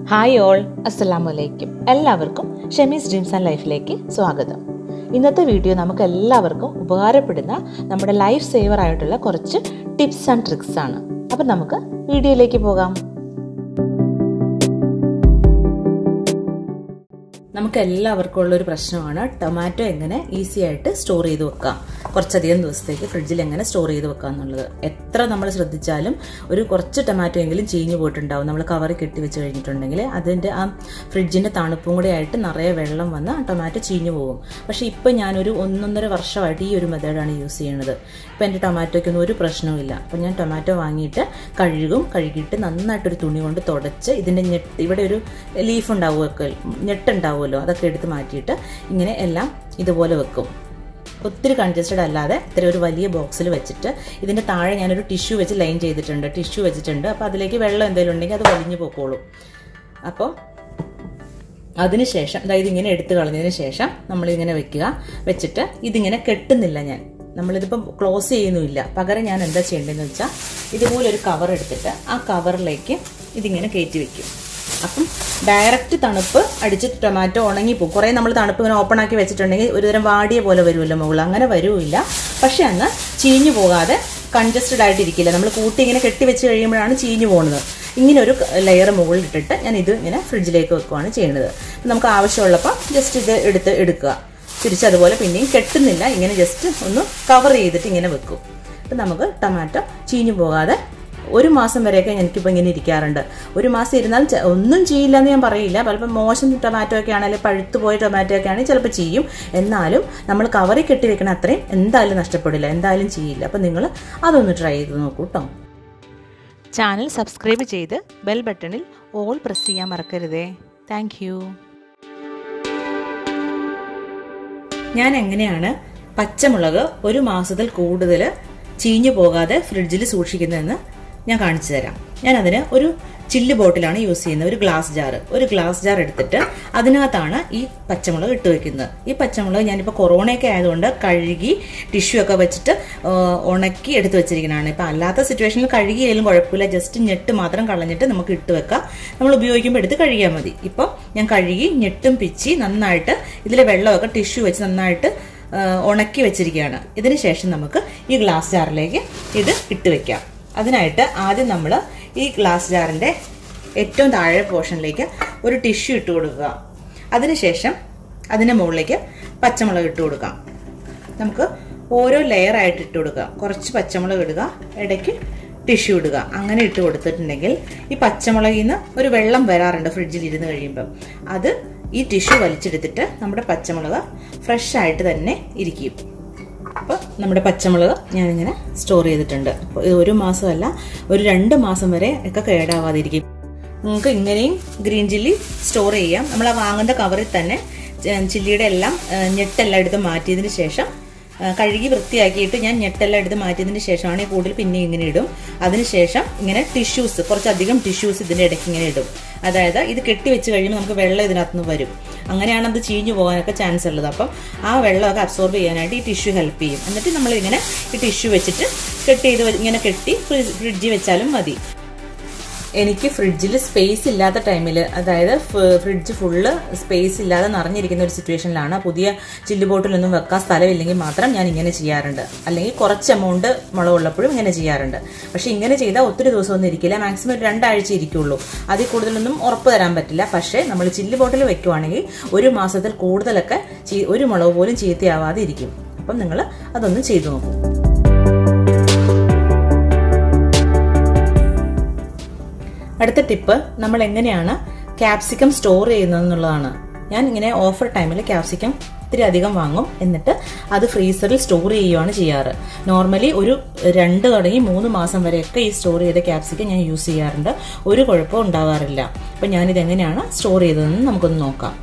hi all അസ്സലാമു അലൈക്കും എല്ലാവർക്കും ഷെമീസ് ഡ്രീംസ് ആൻഡ് ലൈഫിലേക്ക് സ്വാഗതം ഇന്നത്തെ വീഡിയോ നമുക്ക് എല്ലാവർക്കും ഉപകാരപ്പെടുന്ന നമ്മുടെ ലൈഫ് സേവർ ആയിട്ടുള്ള കുറച്ച് ടിപ്സ് ആൻഡ് ട്രിക്സ് ആണ് അപ്പം നമുക്ക് വീഡിയോയിലേക്ക് പോകാം നമുക്ക് എല്ലാവർക്കും ഉള്ളൊരു പ്രശ്നമാണ് ടൊമാറ്റോ എങ്ങനെ ഈസി ആയിട്ട് സ്റ്റോർ ചെയ്ത് വെക്കാം കുറച്ചധികം ദിവസത്തേക്ക് ഫ്രിഡ്ജിൽ എങ്ങനെ സ്റ്റോർ ചെയ്ത് വെക്കാം എന്നുള്ളത് എത്ര നമ്മൾ ശ്രദ്ധിച്ചാലും ഒരു കുറച്ച് ടൊമാറ്റോ എങ്കിലും ചീഞ്ഞു പോയിട്ടുണ്ടാവും നമ്മൾ കവറിൽ കെട്ടി വെച്ച് കഴിഞ്ഞിട്ടുണ്ടെങ്കിൽ അതിൻ്റെ ആ ഫ്രിഡ്ജിൻ്റെ തണുപ്പും കൂടെ ആയിട്ട് നിറയെ വെള്ളം വന്ന് ആ ടൊമാറ്റോ ചീഞ്ഞു പോകും പക്ഷേ ഇപ്പം ഞാനൊരു ഒന്നൊന്നര വർഷമായിട്ട് ഈ ഒരു മെത്തേഡാണ് യൂസ് ചെയ്യുന്നത് ഇപ്പം എൻ്റെ ടൊമാറ്റോയ്ക്കൊന്നും ഒരു പ്രശ്നവുമില്ല അപ്പം ഞാൻ ടൊമാറ്റോ വാങ്ങിയിട്ട് കഴുകും കഴുകിയിട്ട് നന്നായിട്ടൊരു തുണി കൊണ്ട് തുടച്ച് ഇതിൻ്റെ ഞെട്ട് ഇവിടെ ഒരു ലീഫ് ഉണ്ടാവുമൊക്കെ ഞെട്ടുണ്ടാവുമല്ലോ അതൊക്കെ എടുത്ത് മാറ്റിയിട്ട് ഇങ്ങനെ എല്ലാം ഇതുപോലെ വെക്കും ഒത്തിരി കൺജസ്റ്റഡ് അല്ലാതെ ഇത്ര ഒരു വലിയ ബോക്സിൽ വെച്ചിട്ട് ഇതിൻ്റെ താഴെ ഞാനൊരു ടിഷ്യൂ വെച്ച് ലൈൻ ചെയ്തിട്ടുണ്ട് ടിഷ്യൂ വെച്ചിട്ടുണ്ട് അപ്പോൾ അതിലേക്ക് വെള്ളം എന്തെങ്കിലും ഉണ്ടെങ്കിൽ അത് വലിഞ്ഞു പോക്കോളും അപ്പോൾ അതിനുശേഷം അതായത് ഇങ്ങനെ എടുത്തു കളഞ്ഞതിന് ശേഷം നമ്മളിങ്ങനെ വെക്കുക വെച്ചിട്ട് ഇതിങ്ങനെ കെട്ടുന്നില്ല ഞാൻ നമ്മളിതിപ്പം ക്ലോസ് ചെയ്യുന്നുമില്ല പകരം ഞാൻ എന്താ ചെയ്യേണ്ടതെന്ന് വെച്ചാൽ ഇതുപോലെ ഒരു കവർ എടുത്തിട്ട് ആ കവറിലേക്ക് ഇതിങ്ങനെ കയറ്റി വെക്കും അപ്പം ഡയറക്റ്റ് തണുപ്പ് അടിച്ച് ടൊമാറ്റോ ഉണങ്ങിപ്പോകും കുറേ നമ്മൾ തണുപ്പ് ഇങ്ങനെ ഓപ്പൺ ആക്കി വെച്ചിട്ടുണ്ടെങ്കിൽ ഒരുതരം വാടിയ പോലെ വരുമല്ലോ മുകളിൽ അങ്ങനെ വരുമില്ല പക്ഷെ അന്ന് ചീഞ്ഞു പോകാതെ കൺജസ്റ്റഡ് ആയിട്ടിരിക്കില്ല നമ്മൾ കൂട്ടി ഇങ്ങനെ കെട്ടി വെച്ച് കഴിയുമ്പോഴാണ് ചീഞ്ഞു പോകുന്നത് ഇങ്ങനെ ഒരു ലെയർ മുകളിൽ ഇട്ടിട്ട് ഞാൻ ഇത് ഇങ്ങനെ ഫ്രിഡ്ജിലേക്ക് വെക്കുകയാണ് ചെയ്യുന്നത് നമുക്ക് ആവശ്യമുള്ളപ്പോൾ ജസ്റ്റ് ഇത് എടുത്ത് എടുക്കുക തിരിച്ചതുപോലെ പിന്നെയും കെട്ടുന്നില്ല ഇങ്ങനെ ജസ്റ്റ് ഒന്ന് കവർ ചെയ്തിട്ട് ഇങ്ങനെ വെക്കും അപ്പം നമുക്ക് ടൊമാറ്റോ ചീഞ്ഞു പോകാതെ ഒരു മാസം വരെയൊക്കെ എനിക്കിപ്പോൾ ഇങ്ങനെ ഇരിക്കാറുണ്ട് ഒരു മാസം ഇരുന്നാൽ ഒന്നും ചെയ്യില്ല എന്ന് ഞാൻ പറയില്ല പലപ്പോൾ മോശം ടൊമാറ്റോ ഒക്കെ ആണെങ്കിൽ പഴുത്തു പോയ ടൊമാറ്റോ ഒക്കെ ആണെങ്കിൽ ചിലപ്പോൾ ചെയ്യും എന്നാലും നമ്മൾ കവറിൽ കെട്ടി വെക്കണ അത്രയും എന്തായാലും നഷ്ടപ്പെടില്ല എന്തായാലും ചെയ്യില്ല അപ്പം നിങ്ങൾ അതൊന്ന് ട്രൈ ചെയ്ത് നോക്കൂ കേട്ടോ ചാനൽ സബ്സ്ക്രൈബ് ചെയ്ത് ബെൽ ബട്ടണിൽ ഓൾ പ്രസ് ചെയ്യാൻ മറക്കരുതേ താങ്ക് ഞാൻ എങ്ങനെയാണ് പച്ചമുളക് ഒരു മാസത്തിൽ കൂടുതൽ ചീഞ്ഞു പോകാതെ ഫ്രിഡ്ജിൽ സൂക്ഷിക്കുന്നതെന്ന് ഞാൻ കാണിച്ചു തരാം ഞാൻ അതിന് ഒരു ചില്ല് ബോട്ടിലാണ് യൂസ് ചെയ്യുന്നത് ഒരു ഗ്ലാസ് ജാർ ഒരു ഗ്ലാസ് ജാർ എടുത്തിട്ട് അതിനകത്താണ് ഈ പച്ചമുളക് ഇട്ട് വെക്കുന്നത് ഈ പച്ചമുളക് ഞാനിപ്പോൾ കൊറോണയൊക്കെ ആയതുകൊണ്ട് കഴുകി ടിഷ്യൂ ഒക്കെ വെച്ചിട്ട് ഉണക്കി എടുത്ത് വെച്ചിരിക്കുന്നതാണ് ഇപ്പം അല്ലാത്ത സിറ്റുവേഷനിൽ കഴുകിയാലും കുഴപ്പമില്ല ജസ്റ്റ് ഞെട്ട് മാത്രം കളഞ്ഞിട്ട് നമുക്ക് ഇട്ട് വെക്കാം നമ്മൾ ഉപയോഗിക്കുമ്പോൾ എടുത്ത് കഴുകിയാൽ മതി ഇപ്പം ഞാൻ കഴുകി ഞെട്ടും പിച്ചി നന്നായിട്ട് ഇതിലെ വെള്ളമൊക്കെ ടിഷ്യൂ വെച്ച് നന്നായിട്ട് ഉണക്കി വെച്ചിരിക്കുകയാണ് ഇതിന് ശേഷം നമുക്ക് ഈ ഗ്ലാസ് ജാറിലേക്ക് ഇത് ഇട്ട് വെക്കാം അതിനായിട്ട് ആദ്യം നമ്മൾ ഈ ഗ്ലാസ് ജാറിൻ്റെ ഏറ്റവും താഴെ പോർഷനിലേക്ക് ഒരു ടിഷ്യൂ ഇട്ട് കൊടുക്കുക അതിനുശേഷം അതിൻ്റെ മുകളിലേക്ക് പച്ചമുളക് ഇട്ട് കൊടുക്കാം നമുക്ക് ഓരോ ലെയർ ആയിട്ട് ഇട്ട് കൊടുക്കുക കുറച്ച് പച്ചമുളക് ഇടുക ഇടയ്ക്ക് ടിഷ്യൂ ഇടുക അങ്ങനെ ഇട്ട് കൊടുത്തിട്ടുണ്ടെങ്കിൽ ഈ പച്ചമുളകിൽ നിന്ന് ഒരു വെള്ളം വരാറുണ്ട് ഫ്രിഡ്ജിൽ ഇരുന്ന് കഴിയുമ്പം അത് ഈ ടിഷ്യൂ വലിച്ചെടുത്തിട്ട് നമ്മുടെ പച്ചമുളക് ഫ്രഷ് ആയിട്ട് തന്നെ ഇരിക്കും അപ്പോൾ നമ്മുടെ പച്ചമുളക് ഞാനിങ്ങനെ സ്റ്റോർ ചെയ്തിട്ടുണ്ട് അപ്പോൾ ഇത് ഒരു മാസമല്ല ഒരു രണ്ട് മാസം വരെ ഒക്കെ കേടാവാതിരിക്കും നിങ്ങൾക്ക് ഇങ്ങനെയും ഗ്രീൻ ചില്ലി സ്റ്റോർ ചെയ്യാം നമ്മൾ ആ വാങ്ങുന്ന കവറിൽ തന്നെ ചില്ലിയുടെ എല്ലാം ഞെട്ടെല്ലാം എടുത്ത് മാറ്റിയതിന് ശേഷം കഴുകി വൃത്തിയാക്കിയിട്ട് ഞാൻ ഞെട്ടെല്ലാം എടുത്ത് മാറ്റിയതിന് ശേഷമാണ് ഈ കൂടുതൽ പിന്നെ ഇങ്ങനെ ഇടും അതിനുശേഷം ഇങ്ങനെ ടിഷ്യൂസ് കുറച്ചധികം ടിഷ്യൂസ് ഇതിൻ്റെ ഇടയ്ക്ക് ഇങ്ങനെ ഇടും അതായത് ഇത് കെട്ടി വെച്ച് കഴിയുമ്പോൾ നമുക്ക് വെള്ളം ഇതിനകത്തുനിന്ന് വരും അങ്ങനെയാണ് അത് ചീഞ്ഞു പോകാനൊക്കെ ചാൻസ് ഉള്ളത് അപ്പം ആ വെള്ളമൊക്കെ അബ്സോർബ് ചെയ്യാനായിട്ട് ഈ ടിഷ്യൂ ഹെൽപ്പ് ചെയ്യും എന്നിട്ട് നമ്മൾ ഇങ്ങനെ ഈ ടിഷ്യൂ വെച്ചിട്ട് കെട്ടി ചെയ്ത് ഇങ്ങനെ കെട്ടി ഫ്രിഡ്ജിൽ വെച്ചാലും മതി എനിക്ക് ഫ്രിഡ്ജിൽ സ്പേസ് ഇല്ലാത്ത ടൈമിൽ അതായത് ഫ്രിഡ്ജ് ഫുള്ള് സ്പേസ് ഇല്ലാതെ നിറഞ്ഞിരിക്കുന്ന ഒരു സിറ്റുവേഷനിലാണ് പുതിയ ചില്ല് ബോട്ടിലൊന്നും വെക്കാൻ സ്ഥലമില്ലെങ്കിൽ മാത്രം ഞാൻ ഇങ്ങനെ ചെയ്യാറുണ്ട് അല്ലെങ്കിൽ കുറച്ച് എമൗണ്ട് മുളകുള്ളപ്പോഴും ഇങ്ങനെ ചെയ്യാറുണ്ട് പക്ഷെ ഇങ്ങനെ ചെയ്താൽ ഒത്തിരി ദിവസമൊന്നും ഇരിക്കില്ല മാക്സിമം ഒരു രണ്ടാഴ്ച ഇരിക്കുള്ളൂ അതിൽ കൂടുതലൊന്നും ഉറപ്പ് തരാൻ പറ്റില്ല പക്ഷേ നമ്മൾ ചില്ല് ബോട്ടിൽ വെക്കുവാണെങ്കിൽ ഒരു മാസത്തിൽ കൂടുതലൊക്കെ ഒരു മുളക് പോലും ചീത്തയാവാതെ ഇരിക്കും അപ്പം നിങ്ങൾ അതൊന്ന് ചെയ്തു നോക്കൂ അടുത്ത ടിപ്പ് നമ്മൾ എങ്ങനെയാണ് ക്യാപ്സിക്കം സ്റ്റോർ ചെയ്യുന്നതെന്നുള്ളതാണ് ഞാൻ ഇങ്ങനെ ഓഫർ ടൈമിൽ ക്യാപ്സിക്കം ഇത്തിരി അധികം വാങ്ങും എന്നിട്ട് അത് ഫ്രീസറിൽ സ്റ്റോർ ചെയ്യുകയാണ് ചെയ്യാറ് നോർമലി ഒരു രണ്ട് തുടങ്ങി മൂന്ന് മാസം വരെയൊക്കെ ഈ സ്റ്റോർ ചെയ്ത ക്യാപ്സിക്കം ഞാൻ യൂസ് ചെയ്യാറുണ്ട് ഒരു കുഴപ്പവും ഉണ്ടാവാറില്ല അപ്പം ഞാനിത് എങ്ങനെയാണ് സ്റ്റോർ ചെയ്തതെന്ന് നമുക്കൊന്ന് നോക്കാം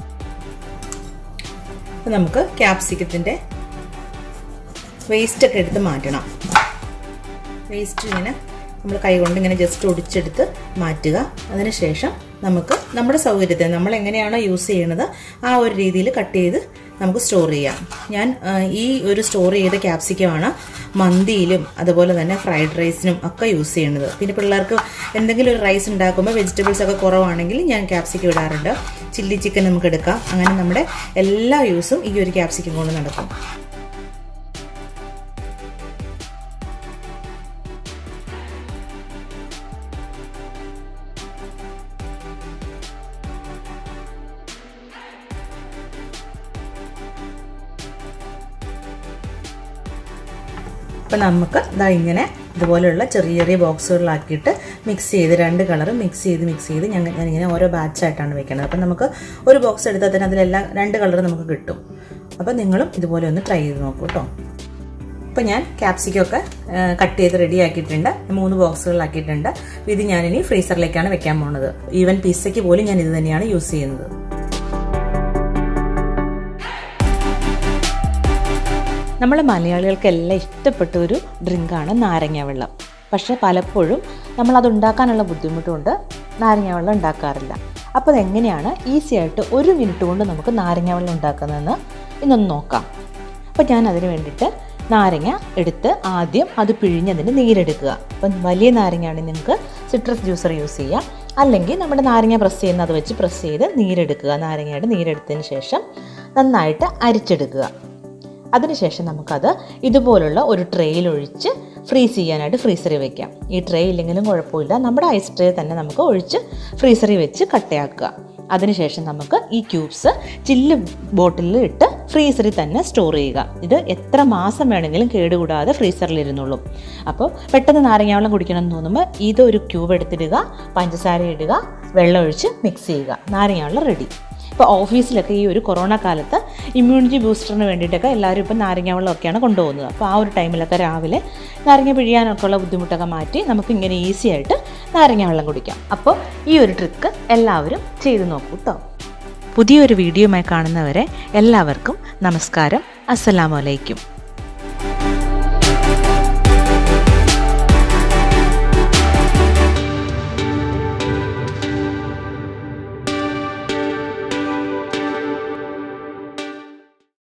നമുക്ക് ക്യാപ്സിക്കത്തിൻ്റെ വേസ്റ്റ് ഒക്കെ എടുത്ത് മാറ്റണം വേസ്റ്റ് ഇങ്ങനെ നമ്മൾ കൈകൊണ്ട് ഇങ്ങനെ ജസ്റ്റ് ഒടിച്ചെടുത്ത് മാറ്റുക അതിനുശേഷം നമുക്ക് നമ്മുടെ സൗകര്യത്തിന് നമ്മൾ എങ്ങനെയാണോ യൂസ് ചെയ്യണത് ആ ഒരു രീതിയിൽ കട്ട് ചെയ്ത് നമുക്ക് സ്റ്റോർ ചെയ്യാം ഞാൻ ആ, ഈ ഒരു സ്റ്റോർ ചെയ്ത ക്യാപ്സിക്കമാണ് മന്തിയിലും അതുപോലെ തന്നെ ഫ്രൈഡ് റൈസിനും ഒക്കെ യൂസ് ചെയ്യുന്നത് പിന്നെ പിള്ളേർക്ക് എന്തെങ്കിലും ഒരു റൈസ് ഉണ്ടാക്കുമ്പോൾ വെജിറ്റബിൾസ് ഒക്കെ കുറവാണെങ്കിൽ ഞാൻ ക്യാപ്സിക്കം ഇടാറുണ്ട് ചില്ലി ചിക്കൻ നമുക്ക് എടുക്കാം അങ്ങനെ നമ്മുടെ എല്ലാ യൂസും ഈ ഒരു ക്യാപ്സിക്കം കൊണ്ട് നടക്കും അപ്പം നമുക്ക് ഇതാ ഇങ്ങനെ ഇതുപോലെയുള്ള ചെറിയ ചെറിയ ബോക്സുകളിലാക്കിയിട്ട് മിക്സ് ചെയ്ത് രണ്ട് കളർ മിക്സ് ചെയ്ത് മിക്സ് ചെയ്ത് ഞങ്ങൾ ഞാനിങ്ങനെ ഓരോ ബാച്ചായിട്ടാണ് വെക്കുന്നത് അപ്പം നമുക്ക് ഒരു ബോക്സ് എടുത്താൽ തന്നെ അതിലെല്ലാം രണ്ട് കളർ നമുക്ക് കിട്ടും അപ്പം നിങ്ങളും ഇതുപോലെ ഒന്ന് ട്രൈ ചെയ്ത് നോക്കൂ കേട്ടോ അപ്പം ഞാൻ ക്യാപ്സിക്കൊക്കെ കട്ട് ചെയ്ത് റെഡി ആക്കിയിട്ടുണ്ട് മൂന്ന് ബോക്സുകളിലാക്കിയിട്ടുണ്ട് ഇത് ഞാനിനി ഫ്രീസറിലേക്കാണ് വെക്കാൻ പോകുന്നത് ഈവൻ പിസ്സയ്ക്ക് പോലും ഞാൻ ഇത് തന്നെയാണ് യൂസ് ചെയ്യുന്നത് നമ്മളെ മലയാളികൾക്കെല്ലാം ഇഷ്ടപ്പെട്ട ഒരു ഡ്രിങ്കാണ് നാരങ്ങ വെള്ളം പക്ഷേ പലപ്പോഴും നമ്മളത് ഉണ്ടാക്കാനുള്ള ബുദ്ധിമുട്ടുകൊണ്ട് നാരങ്ങ വെള്ളം ഉണ്ടാക്കാറില്ല അപ്പോൾ അതെങ്ങനെയാണ് ഈസി ആയിട്ട് ഒരു മിനിറ്റ് കൊണ്ട് നമുക്ക് നാരങ്ങ വെള്ളം ഉണ്ടാക്കുന്നതെന്ന് ഇന്നൊന്ന് നോക്കാം അപ്പോൾ ഞാൻ അതിന് വേണ്ടിയിട്ട് നാരങ്ങ എടുത്ത് ആദ്യം അത് പിഴിഞ്ഞതിന് നീരെടുക്കുക അപ്പം വലിയ നാരങ്ങയാണെങ്കിൽ നിങ്ങൾക്ക് സിട്രസ് ജ്യൂസർ യൂസ് ചെയ്യാം അല്ലെങ്കിൽ നമ്മുടെ നാരങ്ങ പ്രസ് ചെയ്യുന്ന അത് വെച്ച് പ്രസ് ചെയ്ത് നീരെടുക്കുക നാരങ്ങയുടെ നീരെടുത്തതിന് ശേഷം നന്നായിട്ട് അരിച്ചെടുക്കുക അതിനുശേഷം നമുക്കത് ഇതുപോലുള്ള ഒരു ട്രേയിൽ ഒഴിച്ച് ഫ്രീസ് ചെയ്യാനായിട്ട് ഫ്രീസറിൽ വെക്കാം ഈ ട്രേ ഇല്ലെങ്കിലും കുഴപ്പമില്ല നമ്മുടെ ഐസ് ട്രേ തന്നെ നമുക്ക് ഒഴിച്ച് ഫ്രീസറിൽ വെച്ച് കട്ടയാക്കുക അതിനുശേഷം നമുക്ക് ഈ ക്യൂബ്സ് ചില്ല് ബോട്ടിലിൽ ഇട്ട് ഫ്രീസറിൽ തന്നെ സ്റ്റോർ ചെയ്യുക ഇത് എത്ര മാസം വേണമെങ്കിലും കേടുകൂടാതെ ഫ്രീസറിൽ ഇരുന്നുള്ളൂ അപ്പോൾ പെട്ടെന്ന് നാരങ്ങാവെള്ളം കുടിക്കണം എന്ന് തോന്നുമ്പോൾ ഇതൊരു ക്യൂബ് എടുത്തിടുക പഞ്ചസാര ഇടുക വെള്ളം ഒഴിച്ച് മിക്സ് ചെയ്യുക നാരങ്ങാവെള്ളം റെഡി ഇപ്പോൾ ഓഫീസിലൊക്കെ ഈ ഒരു കൊറോണ കാലത്ത് ഇമ്മ്യൂണിറ്റി ബൂസ്റ്ററിന് വേണ്ടിയിട്ടൊക്കെ എല്ലാവരും ഇപ്പം നാരങ്ങ വെള്ളമൊക്കെയാണ് കൊണ്ടുപോകുന്നത് അപ്പോൾ ആ ഒരു ടൈമിലൊക്കെ രാവിലെ നാരങ്ങ പിഴിയാനൊക്കെ ഉള്ള ബുദ്ധിമുട്ടൊക്കെ മാറ്റി നമുക്ക് ഇങ്ങനെ ഈസി ആയിട്ട് നാരങ്ങ വെള്ളം കുടിക്കാം അപ്പോൾ ഈ ഒരു ട്രിക്ക് എല്ലാവരും ചെയ്തു നോക്കൂ കേട്ടോ പുതിയൊരു വീഡിയോയുമായി കാണുന്നവരെ എല്ലാവർക്കും നമസ്കാരം അസ്സലാമലൈക്കും